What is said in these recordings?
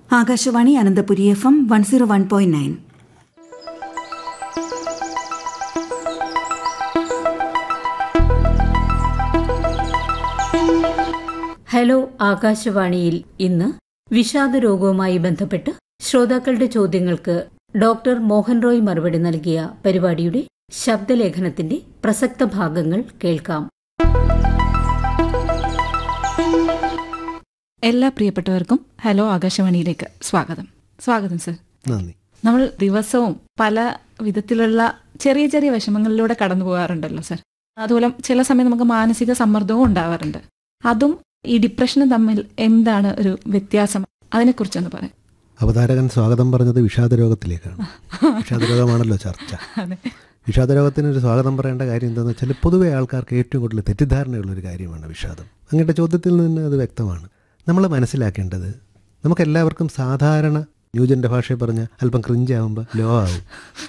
Akashvani Ananthapuri F M one zero one point nine hello ആകാശവാണിയിൽ ഇന്ന് വിഷാദ രോഗവുമായി ബന്ധപ്പെട്ട് ശ്രോതാക്കളുടെ ചോദ്യങ്ങൾക്ക് ഡോക്ടർ മോഹൻ റോയ് മറുപടി നൽകിയ പരിപാടിയുടെ ശബ്ദലേഖനത്തിന്റെ പ്രസക്ത ഭാഗങ്ങൾ കേൾക്കാം എല്ലാ പ്രിയപ്പെട്ടവർക്കും ഹലോ ആകാശവാണിയിലേക്ക് സ്വാഗതം സ്വാഗതം സർ നന്ദി നമ്മൾ ദിവസവും പല വിധത്തിലുള്ള ചെറിയ ചെറിയ വിഷമങ്ങളിലൂടെ കടന്നു പോകാറുണ്ടല്ലോ സർ അതുപോലെ ചില സമയം നമുക്ക് മാനസിക സമ്മർദ്ദവും ഉണ്ടാവാറുണ്ട് അതും ഈ ഡിപ്രഷനും തമ്മിൽ എന്താണ് ഒരു വ്യത്യാസം അതിനെക്കുറിച്ചൊന്ന് പറയാം അവതാരകൻ സ്വാഗതം പറഞ്ഞത് വിഷാദരോഗത്തിലേക്കാണ് വിഷാദരോഗമാണല്ലോ ചർച്ച അതെ വിഷാദരോഗത്തിന് ഒരു സ്വാഗതം പറയേണ്ട കാര്യം എന്താണെന്ന് വെച്ചാൽ പൊതുവെ ആൾക്കാർക്ക് ഏറ്റവും കൂടുതൽ തെറ്റിദ്ധാരണയുള്ള ഒരു കാര്യമാണ് വിഷാദം അങ്ങയുടെ ചോദ്യത്തിൽ നിന്ന് അത് വ്യക്തമാണ് നമ്മൾ മനസ്സിലാക്കേണ്ടത് നമുക്കെല്ലാവർക്കും സാധാരണ ന്യൂജൻ്റെ ഭാഷയിൽ പറഞ്ഞ അല്പം ക്രിഞ്ചാവുമ്പോൾ ലോ ആവും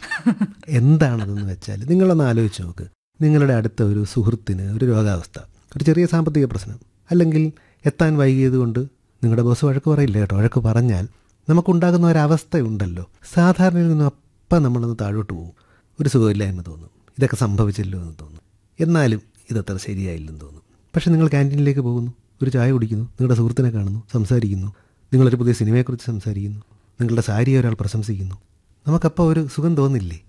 എന്താണതെന്ന് വെച്ചാൽ നിങ്ങളൊന്ന് ആലോചിച്ച് നോക്ക് നിങ്ങളുടെ അടുത്ത ഒരു സുഹൃത്തിന് ഒരു രോഗാവസ്ഥ ഒരു ചെറിയ സാമ്പത്തിക പ്രശ്നം അല്ലെങ്കിൽ എത്താൻ വൈകിയത് കൊണ്ട് നിങ്ങളുടെ ബോസ് വഴക്ക് പറയില്ല കേട്ടോ വഴക്ക് പറഞ്ഞാൽ നമുക്കുണ്ടാകുന്ന ഒരവസ്ഥയുണ്ടല്ലോ സാധാരണയിൽ നിന്നും അപ്പം നമ്മളൊന്ന് താഴോട്ട് പോകും ഒരു സുഖമില്ലായ്മ തോന്നും ഇതൊക്കെ സംഭവിച്ചല്ലോ എന്ന് തോന്നും എന്നാലും ഇതത്ര ശരിയായില്ലെന്ന് തോന്നും പക്ഷെ നിങ്ങൾ ക്യാൻറ്റീനിലേക്ക് പോകുന്നു ഒരു ചായ കുടിക്കുന്നു നിങ്ങളുടെ സുഹൃത്തിനെ കാണുന്നു സംസാരിക്കുന്നു നിങ്ങളൊരു പുതിയ സിനിമയെക്കുറിച്ച് സംസാരിക്കുന്നു നിങ്ങളുടെ സാരിയെ ഒരാൾ പ്രശംസിക്കുന്നു നമുക്കപ്പോൾ ഒരു സുഖം തോന്നില്ലേ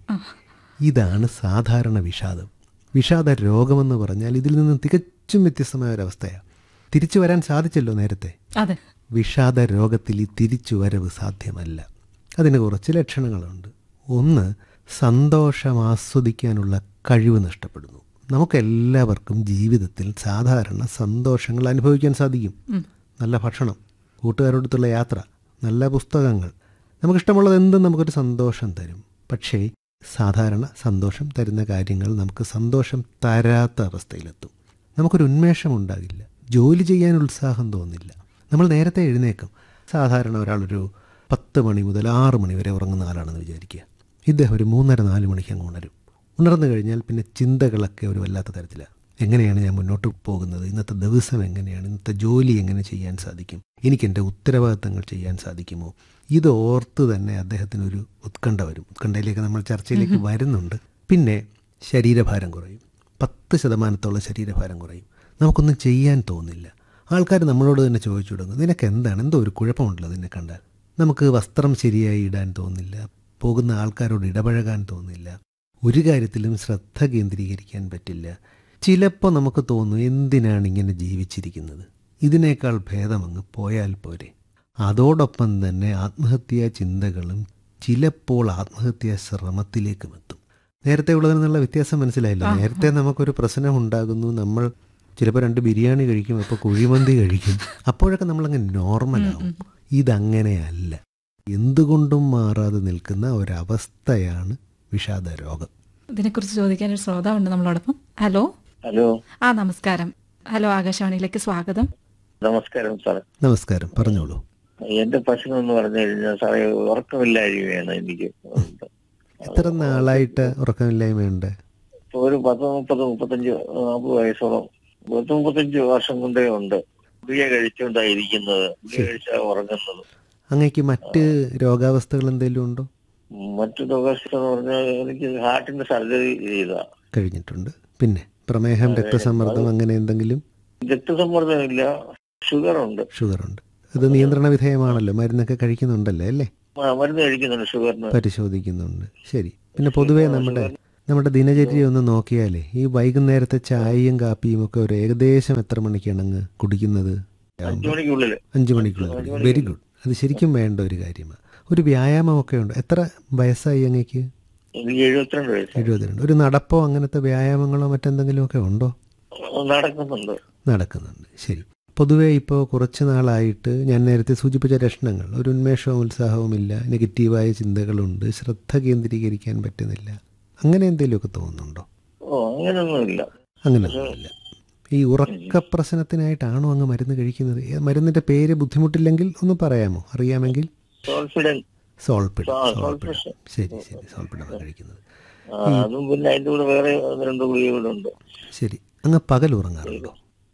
ഇതാണ് സാധാരണ വിഷാദം വിഷാദ രോഗമെന്ന് പറഞ്ഞാൽ ഇതിൽ നിന്ന് തികച്ചും വ്യത്യസ്തമായ ഒരവസ്ഥയാണ് തിരിച്ചു വരാൻ സാധിച്ചല്ലോ നേരത്തെ അതെ വിഷാദ രോഗത്തിൽ ഈ തിരിച്ചു വരവ് സാധ്യമല്ല അതിന് കുറച്ച് ലക്ഷണങ്ങളുണ്ട് ഒന്ന് സന്തോഷം ആസ്വദിക്കാനുള്ള കഴിവ് നഷ്ടപ്പെടുന്നു നമുക്കെല്ലാവർക്കും ജീവിതത്തിൽ സാധാരണ സന്തോഷങ്ങൾ അനുഭവിക്കാൻ സാധിക്കും നല്ല ഭക്ഷണം കൂട്ടുകാരോടത്തുള്ള യാത്ര നല്ല പുസ്തകങ്ങൾ നമുക്കിഷ്ടമുള്ളത് എന്തും നമുക്കൊരു സന്തോഷം തരും പക്ഷേ സാധാരണ സന്തോഷം തരുന്ന കാര്യങ്ങൾ നമുക്ക് സന്തോഷം തരാത്ത അവസ്ഥയിലെത്തും നമുക്കൊരു ഉന്മേഷം ഉണ്ടാകില്ല ജോലി ചെയ്യാൻ ഉത്സാഹം തോന്നില്ല നമ്മൾ നേരത്തെ എഴുന്നേക്കും സാധാരണ ഒരാളൊരു പത്ത് മണി മുതൽ ആറ് മണി വരെ ഉറങ്ങുന്ന ആളാണെന്ന് വിചാരിക്കുക ഇദ്ദേഹം ഒരു മൂന്നര നാല് മണിക്ക് അങ്ങ് ഉണരും ഉണർന്നു കഴിഞ്ഞാൽ പിന്നെ ചിന്തകളൊക്കെ ഒരു വല്ലാത്ത തരത്തിലാണ് എങ്ങനെയാണ് ഞാൻ മുന്നോട്ട് പോകുന്നത് ഇന്നത്തെ ദിവസം എങ്ങനെയാണ് ഇന്നത്തെ ജോലി എങ്ങനെ ചെയ്യാൻ സാധിക്കും എനിക്ക് എൻ്റെ ഉത്തരവാദിത്തങ്ങൾ ചെയ്യാൻ സാധിക്കുമോ ഇത് ഓർത്ത് തന്നെ അദ്ദേഹത്തിന് ഒരു ഉത്കണ്ഠ വരും ഉത്കണ്ഠയിലേക്ക് നമ്മൾ ചർച്ചയിലേക്ക് വരുന്നുണ്ട് പിന്നെ ശരീരഭാരം കുറയും പത്ത് ശതമാനത്തോളം ശരീരഭാരം കുറയും നമുക്കൊന്നും ചെയ്യാൻ തോന്നില്ല ആൾക്കാർ നമ്മളോട് തന്നെ ചോദിച്ചു തുടങ്ങും നിനക്ക് എന്താണ് എന്തോ ഒരു കുഴപ്പമുണ്ടല്ലോ നിന്നെ കണ്ടാൽ നമുക്ക് വസ്ത്രം ശരിയായി ഇടാൻ തോന്നില്ല പോകുന്ന ആൾക്കാരോട് ഇടപഴകാൻ തോന്നില്ല ഒരു കാര്യത്തിലും ശ്രദ്ധ കേന്ദ്രീകരിക്കാൻ പറ്റില്ല ചിലപ്പോൾ നമുക്ക് തോന്നും എന്തിനാണ് ഇങ്ങനെ ജീവിച്ചിരിക്കുന്നത് ഇതിനേക്കാൾ ഭേദമങ്ങ് പോയാൽ പോരെ അതോടൊപ്പം തന്നെ ആത്മഹത്യാ ചിന്തകളും ചിലപ്പോൾ ആത്മഹത്യാ ശ്രമത്തിലേക്കും എത്തും നേരത്തെ ഉള്ളതിൽ നിന്നുള്ള വ്യത്യാസം മനസ്സിലായില്ല നേരത്തെ നമുക്കൊരു പ്രശ്നം ഉണ്ടാകുന്നു നമ്മൾ ചിലപ്പോൾ രണ്ട് ബിരിയാണി കഴിക്കും അപ്പോൾ കുഴിമന്തി കഴിക്കും അപ്പോഴൊക്കെ നമ്മളങ്ങ് നോർമലാവും ഇതങ്ങനെയല്ല എന്തുകൊണ്ടും മാറാതെ നിൽക്കുന്ന ഒരവസ്ഥയാണ് വിഷാദ രോഗം ഇതിനെക്കുറിച്ച് ചോദിക്കാൻ ഒരു ശ്രോതാവുണ്ട് നമ്മളോടൊപ്പം ഹലോ ഹലോ ആ നമസ്കാരം ഹലോ ആകാശവാണിയിലേക്ക് സ്വാഗതം നമസ്കാരം സാറേ നമസ്കാരം പറഞ്ഞോളൂ എന്റെ പ്രശ്നം എന്ന് പറഞ്ഞു കഴിഞ്ഞാൽ സാറേ ഉറക്കമില്ലായ്മയാണ് എനിക്ക് ഉണ്ട്. എത്ര നാളായിട്ട് ഉറക്കമില്ലായ്മയുണ്ട് ഇപ്പൊ ഒരു പത്ത് മുപ്പത് മുപ്പത്തഞ്ച് നാൽപ്പത് വയസ്സോളം പത്ത് മുപ്പത്തഞ്ച് വർഷം കൊണ്ടേ ഉണ്ട് ഗുളിക കഴിച്ചുകൊണ്ടായിരിക്കുന്നത് ഗുളിക കഴിച്ചാ ഉറങ്ങുന്നത് അങ്ങേക്ക് മറ്റ് രോഗാവസ്ഥകൾ എന്തെങ്കിലും ഉണ്ടോ മറ്റു രോഗാവസ്ഥ എന്ന് പറഞ്ഞാൽ എനിക്ക് ഹാർട്ടിന്റെ സർജറി ചെയ്താ കഴിഞ്ഞിട്ടുണ്ട് പിന്നെ പ്രമേഹം രക്തസമ്മർദ്ദം അങ്ങനെ എന്തെങ്കിലും രക്തസമ്മർദ്ദമില്ല ഷുഗർ ഉണ്ട് ഷുഗറുണ്ട് അത് നിയന്ത്രണ വിധേയമാണല്ലോ മരുന്നൊക്കെ കഴിക്കുന്നുണ്ടല്ലേ അല്ലേ ആ, മരുന്ന് കഴിക്കുന്നുണ്ട് ഷുഗറിന് പരിശോധിക്കുന്നുണ്ട് ശരി പിന്നെ പൊതുവേ നമ്മുടെ നമ്മുടെ ദിനചര്യ ഒന്ന് നോക്കിയാലേ ഈ വൈകുന്നേരത്തെ ചായയും കാപ്പിയും ഒക്കെ ഒരു ഏകദേശം എത്ര മണിക്കാണ് അങ്ങ് കുടിക്കുന്നത് അഞ്ചു മണിക്കുള്ളിൽ അഞ്ചു മണിക്കുള്ളിൽ വെരി ഗുഡ് അത് ശരിക്കും വേണ്ട ഒരു കാര്യമാണ് ഒരു വ്യായാമമൊക്കെ ഉണ്ട് എത്ര വയസ്സായി അങ്ങേക്ക് എനിക്ക് എഴുപത്തിരണ്ട് വയസ്സ് എഴുപത്തിരണ്ട് ഒരു നടപ്പോ അങ്ങനത്തെ വ്യായാമങ്ങളോ മറ്റെന്തെങ്കിലുമൊക്കെ ഉണ്ടോ നടക്കുന്നുണ്ട് നടക്കുന്നുണ്ട് ശരി പൊതുവേ ഇപ്പോൾ കുറച്ച് നാളായിട്ട് ഞാൻ നേരത്തെ സൂചിപ്പിച്ച ലക്ഷണങ്ങൾ ഒരു ഉന്മേഷവും ഉത്സാഹവും ഇല്ല നെഗറ്റീവായ ചിന്തകളുണ്ട് ശ്രദ്ധ കേന്ദ്രീകരിക്കാൻ പറ്റുന്നില്ല അങ്ങനെ എന്തെങ്കിലുമൊക്കെ തോന്നുന്നുണ്ടോ ഓ അങ്ങനെയൊന്നുമില്ല അങ്ങനെയൊന്നുമില്ല ഈ ഉറക്ക പ്രശ്നത്തിനായിട്ടാണോ അങ്ങ് മരുന്ന് കഴിക്കുന്നത് ഏ, മരുന്നിന്റെ പേര് ബുദ്ധിമുട്ടില്ലെങ്കിൽ ഒന്ന് പറയാമോ അറിയാമെങ്കിൽ കോൺഫിഡൻ സോൾപ്പിഡ് ആ, സോൾപ്പിഡ് സോൾപ്പിഡ്. ശരി ശരി സോൾപ്പിഡാണ് കഴിക്കുന്നത് അതും പിന്നെ അതിന്റെ കൂടെ വേറെ ഒന്ന് രണ്ട് ഗുളിക കൂടെ ഉണ്ട് ശരി അങ്ങ് പകൽ ഉറങ്ങാറുണ്ടോ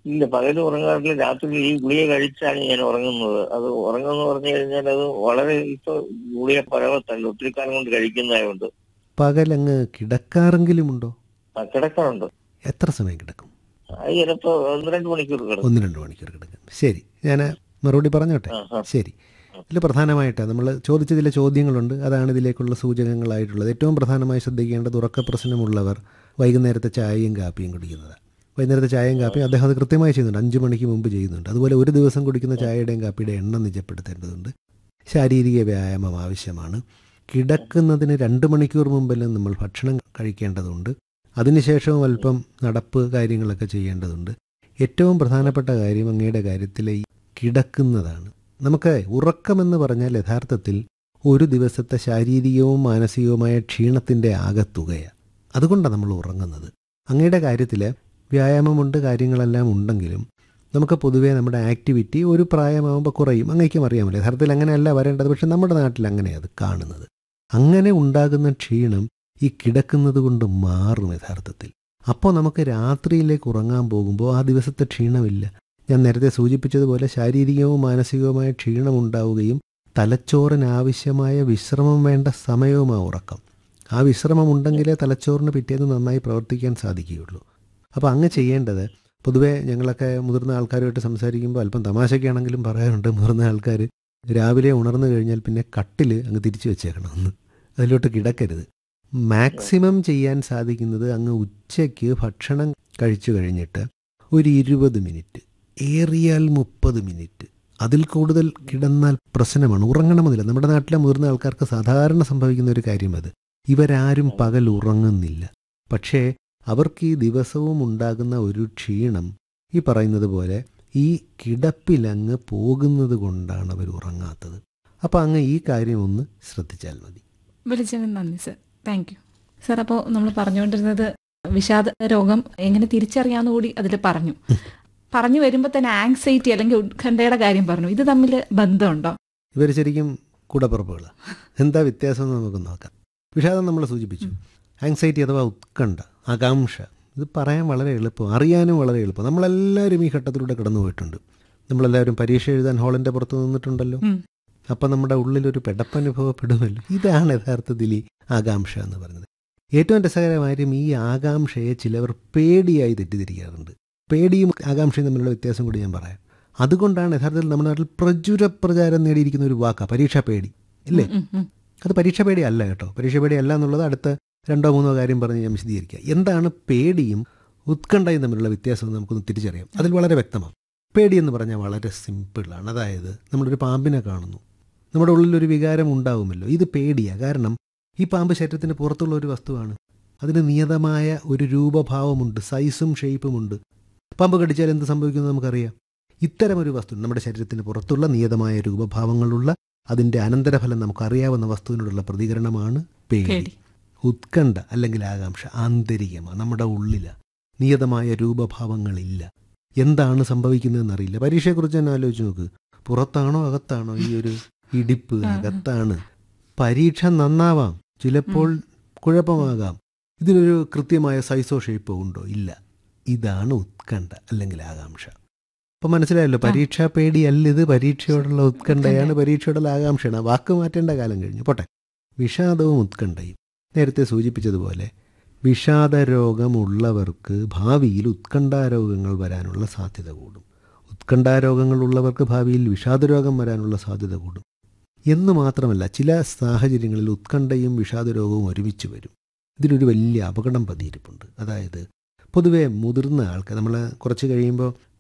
ഇല്ല പകല് ഉറങ്ങാറില്ല രാത്രി ഈ ഗുളിക കഴിച്ചാണ് ഞാൻ ഉറങ്ങുന്നത് അത് ഉറങ്ങുമെന്ന് പറഞ്ഞു കഴിഞ്ഞാൽ അത് വളരെ ഇപ്പൊ ഗുളിക പരവത്തല്ല ഒത്തിരി കാലം കൊണ്ട് കഴിക്കുന്നതായതുകൊണ്ട് പകലങ്ങ് കിടക്കാറെങ്കിലും ഉണ്ടോ ആ, കിടക്കാറുണ്ട് എത്ര സമയം കിടക്കും അത് ചിലപ്പോ ഒന്ന് രണ്ട് മണിക്കൂർ കിടക്കും ഒന്ന് രണ്ട് മണിക്കൂർ കിടക്കും ശരി ഞാൻ മറുപടി പറഞ്ഞോട്ടെ ആ, ആ. ശരി ഇതിൽ പ്രധാനമായിട്ട് നമ്മൾ ചോദിച്ച ചില ചോദ്യങ്ങളുണ്ട് അതാണ് ഇതിലേക്കുള്ള സൂചകങ്ങളായിട്ടുള്ളത് ഏറ്റവും പ്രധാനമായി ശ്രദ്ധിക്കേണ്ടത് ഉറക്ക പ്രശ്നമുള്ളവർ വൈകുന്നേരത്തെ ചായയും കാപ്പിയും കുടിക്കുന്നത് വൈകുന്നേരത്തെ ചായയും കാപ്പിയും അദ്ദേഹം അത് കൃത്യമായി ചെയ്യുന്നുണ്ട് അഞ്ച് മണിക്ക് മുമ്പ് ചെയ്യുന്നുണ്ട് അതുപോലെ ഒരു ദിവസം കുടിക്കുന്ന ചായയുടെയും കാപ്പിയുടെയും എണ്ണം നിജപ്പെടുത്തേണ്ടതുണ്ട് ശാരീരിക വ്യായാമം ആവശ്യമാണ് കിടക്കുന്നതിന് രണ്ട് മണിക്കൂർ മുമ്പെല്ലാം നമ്മൾ ഭക്ഷണം കഴിക്കേണ്ടതുണ്ട് അതിനുശേഷവും അല്പം നടപ്പ് കാര്യങ്ങളൊക്കെ ചെയ്യേണ്ടതുണ്ട് ഏറ്റവും പ്രധാനപ്പെട്ട കാര്യം അങ്ങയുടെ കാര്യത്തിലെ ഈ കിടക്കുന്നതാണ് നമുക്ക് ഉറക്കമെന്ന് പറഞ്ഞാൽ യഥാർത്ഥത്തിൽ ഒരു ദിവസത്തെ ശാരീരികവും മാനസികവുമായ ക്ഷീണത്തിൻ്റെ ആകത്തുകയാണ് അതുകൊണ്ടാണ് നമ്മൾ ഉറങ്ങുന്നത് അങ്ങയുടെ കാര്യത്തിൽ വ്യായാമമുണ്ട് കാര്യങ്ങളെല്ലാം ഉണ്ടെങ്കിലും നമുക്ക് പൊതുവേ നമ്മുടെ ആക്ടിവിറ്റി ഒരു പ്രായമാകുമ്പോൾ കുറയും അങ്ങേക്കും അറിയാമല്ലോ യഥാർത്ഥത്തിൽ അങ്ങനെയല്ല വരേണ്ടത് പക്ഷെ നമ്മുടെ നാട്ടിൽ അങ്ങനെ അത് കാണുന്നത് അങ്ങനെ ഉണ്ടാകുന്ന ക്ഷീണം ഈ കിടക്കുന്നത് കൊണ്ട് മാറും യഥാർത്ഥത്തിൽ അപ്പോൾ നമുക്ക് രാത്രിയിലേക്ക് ഉറങ്ങാൻ പോകുമ്പോൾ ആ ദിവസത്തെ ക്ഷീണമില്ല ഞാൻ നേരത്തെ സൂചിപ്പിച്ചതുപോലെ ശാരീരികവും മാനസികവുമായ ക്ഷീണം ഉണ്ടാവുകയും തലച്ചോറിനാവശ്യമായ വിശ്രമം വേണ്ട സമയവും ആ ഉറക്കം ആ വിശ്രമം ഉണ്ടെങ്കിലേ തലച്ചോറിന് പിറ്റേന്ന് നന്നായി പ്രവർത്തിക്കാൻ സാധിക്കുകയുള്ളൂ അപ്പോൾ അങ്ങ് ചെയ്യേണ്ടത് പൊതുവേ ഞങ്ങളൊക്കെ മുതിർന്ന ആൾക്കാരുമായിട്ട് സംസാരിക്കുമ്പോൾ അല്പം തമാശയ്ക്കാണെങ്കിലും പറയാറുണ്ട് മുതിർന്ന ആൾക്കാർ രാവിലെ ഉണർന്നു കഴിഞ്ഞാൽ പിന്നെ കട്ടിൽ അങ്ങ് തിരിച്ചു വെച്ചേക്കണമെന്ന് അതിലോട്ട് കിടക്കരുത് മാക്സിമം ചെയ്യാൻ സാധിക്കുന്നത് അങ്ങ് ഉച്ചയ്ക്ക് ഭക്ഷണം കഴിച്ചു കഴിഞ്ഞിട്ട് ഒരു ഇരുപത് മിനിറ്റ് ഏറിയാൽ മുപ്പത് മിനിറ്റ് അതിൽ കൂടുതൽ കിടന്നാൽ പ്രശ്നമാണ് ഉറങ്ങണമെന്നില്ല നമ്മുടെ നാട്ടിലെ മുതിർന്ന ആൾക്കാർക്ക് സാധാരണ സംഭവിക്കുന്ന ഒരു കാര്യം അത് ഇവരാരും പകൽ ഉറങ്ങുന്നില്ല പക്ഷേ അവർക്ക് ഈ ദിവസവും ഉണ്ടാകുന്ന ഒരു ക്ഷീണം ഈ പറയുന്നത് പോലെ ഈ കിടപ്പിലങ്ങ് പോകുന്നത് കൊണ്ടാണ് അവർ ഉറങ്ങാത്തത് അപ്പം അങ്ങ് ഈ കാര്യം ഒന്ന് ശ്രദ്ധിച്ചാൽ മതി വിളിച്ചതിന് നന്ദി സർ താങ്ക് യു സർ അപ്പോൾ നമ്മൾ പറഞ്ഞുകൊണ്ടിരുന്നത് വിഷാദ രോഗം എങ്ങനെ തിരിച്ചറിയാമെന്ന് കൂടി അതിൽ പറഞ്ഞു പറഞ്ഞു വരുമ്പോൾ തന്നെ ആങ്സൈറ്റി അല്ലെങ്കിൽ ഉത്കണ്ഠയുടെ കാര്യം പറഞ്ഞു ഇത് തമ്മിൽ ബന്ധമുണ്ടോ ഇവർ ശരിക്കും കൂടപ്പുറപ്പുകളാണ് എന്താ വ്യത്യാസം എന്ന് നമുക്ക് നോക്കാം വിഷാദം നമ്മൾ സൂചിപ്പിച്ചു ആങ്സൈറ്റി അഥവാ ഉത്കണ്ഠ ആകാംക്ഷ ഇത് പറയാൻ വളരെ എളുപ്പം അറിയാനും വളരെ എളുപ്പം നമ്മളെല്ലാവരും ഈ ഘട്ടത്തിലൂടെ കടന്നു പോയിട്ടുണ്ട് നമ്മളെല്ലാവരും പരീക്ഷ എഴുതാൻ ഹാളിൻ്റെ പുറത്ത് നിന്നിട്ടുണ്ടല്ലോ ഉം. അപ്പം നമ്മുടെ ഉള്ളിലൊരു പെടപ്പനുഭവപ്പെടുമല്ലോ ഇതാണ് യഥാർത്ഥത്തിൽ ഈ ആകാംക്ഷ എന്ന് പറയുന്നത് ഏറ്റവും രസകരമായും ഈ ആകാംക്ഷയെ ചിലവർ പേടിയായി തെറ്റിദ്ധരിക്കാറുണ്ട് പേടിയും ആകാംക്ഷയും തമ്മിലുള്ള വ്യത്യാസം കൂടി ഞാൻ പറയാം അതുകൊണ്ടാണ് യഥാർത്ഥത്തിൽ നമ്മുടെ നാട്ടിൽ പ്രചുര പ്രചാരം നേടിയിരിക്കുന്ന ഒരു വാക്കാണ് പരീക്ഷാ പേടി ഇല്ലേ ഉം, ഉം. അത് പരീക്ഷ പേടി അല്ല കേട്ടോ പരീക്ഷ പേടി അല്ല എന്നുള്ളത് അടുത്ത രണ്ടോ മൂന്നോ കാര്യം പറഞ്ഞ് ഞാൻ വിശദീകരിക്കുക എന്താണ് പേടിയും ഉത്കണ്ഠയും തമ്മിലുള്ള വ്യത്യാസം നമുക്കൊന്ന് തിരിച്ചറിയാം അതിൽ വളരെ വ്യക്തമാണ് പേടി എന്ന് പറഞ്ഞാൽ വളരെ സിമ്പിളാണ് അതായത് നമ്മളൊരു പാമ്പിനെ കാണുന്നു നമ്മുടെ ഉള്ളിലൊരു വികാരം ഉണ്ടാവുമല്ലോ ഇത് പേടിയാണ് കാരണം ഈ പാമ്പ് ശരീരത്തിന് പുറത്തുള്ള ഒരു വസ്തുവാണ് അതിന് നിയതമായ ഒരു രൂപഭാവമുണ്ട് സൈസും ഷേപ്പുമുണ്ട് പാമ്പ് കടിച്ചാൽ എന്ത് സംഭവിക്കുന്നത് നമുക്കറിയാം ഇത്തരമൊരു വസ്തു നമ്മുടെ ശരീരത്തിന് പുറത്തുള്ള നിയതമായ രൂപഭാവങ്ങളുള്ള അതിൻ്റെ അനന്തരഫലം നമുക്കറിയാവുന്ന വസ്തുവിനോടുള്ള പ്രതികരണമാണ് പേടി പേടി ഉത്കണ്ഠ അല്ലെങ്കിൽ ആകാംക്ഷ ആന്തരികമാണ് നമ്മുടെ ഉള്ളില നിയതമായ രൂപഭാവങ്ങളില്ല എന്താണ് സംഭവിക്കുന്നതെന്നറിയില്ല പരീക്ഷയെക്കുറിച്ച് തന്നെ ആലോചിച്ച് നോക്ക് പുറത്താണോ അകത്താണോ ഈ ഒരു ഇടിപ്പ് ആ, ആ. അകത്താണ് പരീക്ഷ നന്നാവാം ചിലപ്പോൾ കുഴപ്പമാകാം ഇതിനൊരു കൃത്യമായ സൈസോ ഷേപ്പോ ഉണ്ടോ ഇല്ല ഇതാണ് ഉത്കണ്ഠ അല്ലെങ്കിൽ ആകാംക്ഷ അപ്പൊ മനസ്സിലായല്ലോ പരീക്ഷാ പേടിയല്ല ഇത് പരീക്ഷയോടുള്ള ഉത്കണ്ഠയാണ് പരീക്ഷയോടുള്ള ആകാംക്ഷയാണ് ആ വാക്ക് മാറ്റേണ്ട കാലം കഴിഞ്ഞു പോട്ടെ വിഷാദവും ഉത്കണ്ഠയും നേരത്തെ സൂചിപ്പിച്ചതുപോലെ വിഷാദ രോഗമുള്ളവർക്ക് ഭാവിയിൽ ഉത്കണ്ഠാരോഗങ്ങൾ വരാനുള്ള സാധ്യത കൂടും ഉത്കണ്ഠാരോഗങ്ങൾ ഉള്ളവർക്ക് ഭാവിയിൽ വിഷാദരോഗം വരാനുള്ള സാധ്യത കൂടും എന്ന് മാത്രമല്ല ചില സാഹചര്യങ്ങളിൽ ഉത്കണ്ഠയും വിഷാദരോഗവും ഒരുമിച്ച് വരും ഇതിലൊരു വലിയ അപകടം പതിയിരിപ്പുണ്ട് അതായത് പൊതുവെ മുതിർന്ന ആൾക്കാർ നമ്മൾ കുറച്ച് കഴിയുമ്പോൾ